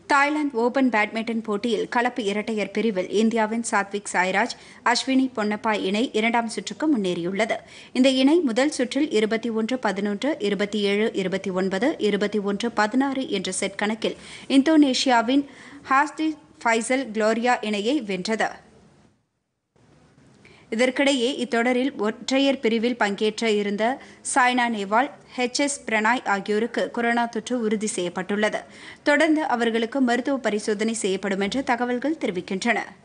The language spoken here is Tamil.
தாய்லாந்து ஓபன் பேட்மிண்டன் போட்டியில் கலப்பு இரட்டையர் பிரிவில் இந்தியாவின் சாத்விக் சாய்ராஜ் அஸ்வினி பொன்னப்பா இணை இரண்டாம் சுற்றுக்கு முன்னேறியுள்ளது இந்த இணை முதல் சுற்றில் இருபத்தி ஒன்று பதினொன்று இருபத்தி ஏழு இருபத்தி ஒன்பது இருபத்தி ஒன்று பதினாறு என்ற செட் கணக்கில் இந்தோனேஷியாவின் ஹாஸ்டி ஃபைசல் குளோரியா இணையை வென்றது இதற்கிடையே இத்தொடரில் ஒற்றையர் பிரிவில் பங்கேற்ற இருந்த சாய்னா நேவால் ஹெச் எஸ் பிரணாய் ஆகியோருக்கு கொரோனா தொற்று உறுதி செய்யப்பட்டுள்ளது தொடர்ந்து அவர்களுக்கு மருத்துவ பரிசோதனை செய்யப்படும் என்று தகவல்கள் தெரிவிக்கின்றன